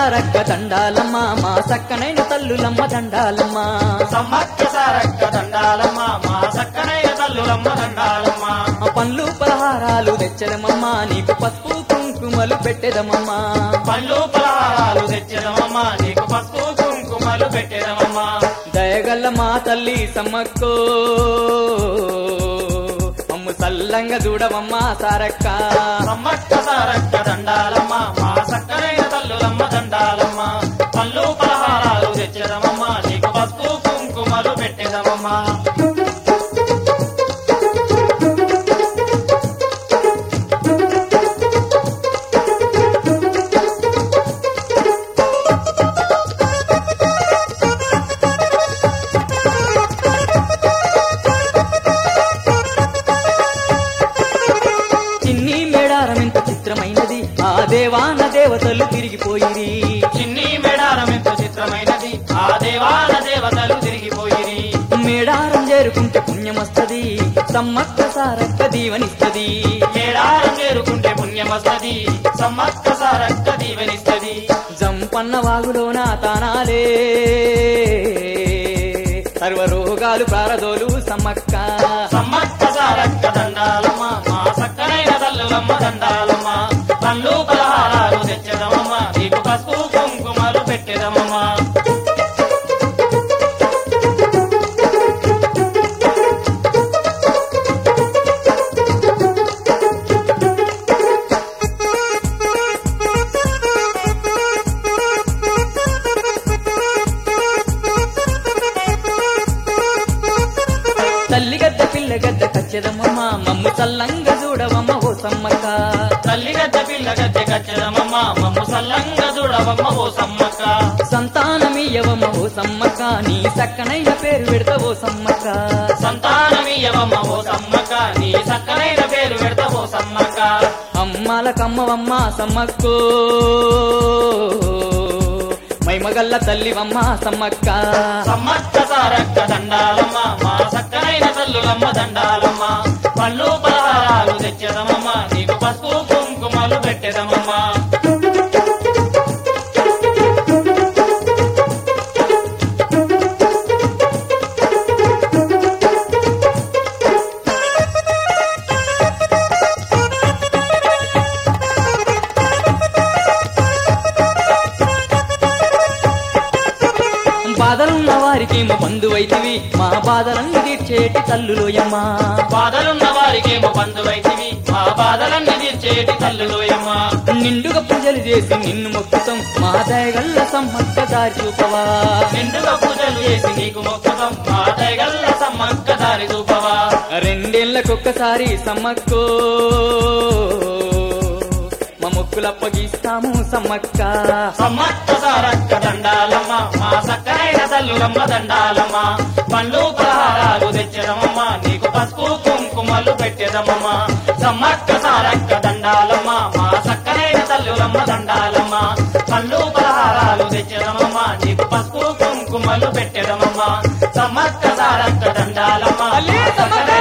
సారక్క దండాలమ్మ మా సక్కనైన తల్లులమ్మ దండాలమ్మ సమ్మక్క సారక్క దండాలమ్మ మా సక్కనయ్య తల్లులమ్మ దండాలమ్మ ఆ పండ్లు పలహారాలు తెచ్చదమమ్మ నీకు పసుపు కుంకుమలు పెట్టెదమమ్మ పండ్లు పలహారాలు తెచ్చదమమ్మ నీకు పసుపు కుంకుమలు పెట్టేదమమ్మ దయగల్ల మా తల్లి సమ్మక్కో అమ్ము సల్లంగా చూడవమ్మ సారక్క సమ్మక్క సారక్క దండాలమ్మ మా సక్కనైన తల్లులమ్మ దండాలమ్మ పళ్ళు పలహారాలు తెచ్చదమమ్మ నీకు పసుపు కుంకుమలు పెట్టేదమమ్మ చిన్ని మేడారం ఎంత చిత్రమైనది ఆ దేవాన దేవతలు తిరిగిపోయిరి చిన్ని మేడారం ఎంత చిత్రమైనది ఆ దేవాల దేవతలు తిరిగిపోయిరి మేడారం చేరుకుంటే పుణ్యమస్తది సమ్మక్క సారక్క దీవనిస్తది మేడారం చేరుకుంటే పుణ్యమస్తది సమ్మక్క సారక్క దీవెనిస్తది జంపన్న వాగులోన తానాలే సర్వ రోగాలు ప్రారదోలు సమ్మక్క సమ్మక్క సారక్క దండాలమ్మ మా సక్కనైన తల్లులమ్మ దండాలమ్మ పళ్ళు పలహారాలు తెచ్చదమమ్మ నీకు పసుపు కుంకుమలు పెట్టెదమమ్మ తల్లి గద్ద పిల్ల గద్ద కచ్చెదమ్మమ్మ మమ్ము చల్లంగా చూడవమ్మ ఓ సమ్మక్క తల్లి గద్దె పిల్ల గద్దె కచ్చదమమ్మ మమ్ము సల్లంగా చూడవమ్మ ఓ సమ్మక్క సంతానమీయవమ్మ ఓ సమ్మక్క నీ సక్కనైన పేరు పెడతా ఓ సమ్మక్క సంతానమీయవమ్మ ఓ సమ్మక్క నీ సక్కనైన పేరు పెడత ఓ సమ్మక్క అమ్మాల కమ్మవమ్మ సమ్మక్కో మైమగల్ల తల్లివమ్మ సమ్మక్క సమ్మక్క సారక్క దండాలమ్మ మా సక్కనైన తల్లులమ్మ దండాలమ్మ పళ్ళు పలహారాలు తెచ్చదమమ్మ నీకు పసుపు కుంకుమలు పెట్టెదమమ్మ బాధలున్న వారికేమో బంధువైతివి మా బాధలన్నీ తీర్చేటి తల్లులోయమ్మా బాధలున్న వారికేమో బంధువైతివి మా బాధలన్నీ తీర్చేటి తల్లులోయమ్మ నిండుగా పూజలు చేసి నిన్ను మొక్కుతాం మా దయగల్ల సమ్మక్క దారి చూపవా నిండుగా పూజలు చేసి నీకు మొక్కుతాం మా దయగల్ల సమ్మక్క దారి చూపవా రెండేళ్లకొక్కసారి సమ్మక్కో మా మొక్కులప్పగిస్తాము సమ్మక్క సమ్మక్క సారక్క దండాలమ్మ మా సక్కనైన తల్లులమ్మ దండాలమ్మ పండ్లు పలహారాలు తెచ్చదమమ్మ నీకు పసుపు కుంకుమలు పెట్టెదమమ్మ సమ్మక్క సారక్క దండాలమ్మ మా సక్కనైన తల్లులమ్మ దండాలమ్మ పండ్లు పలహారాలు తెచ్చదమమ్మ నీకు పసుపు కుంకుమలు పెట్టెదమమ్మ సమ్మక్క సారక్క దండాలమ్మ తల్లి సమ్మక్క!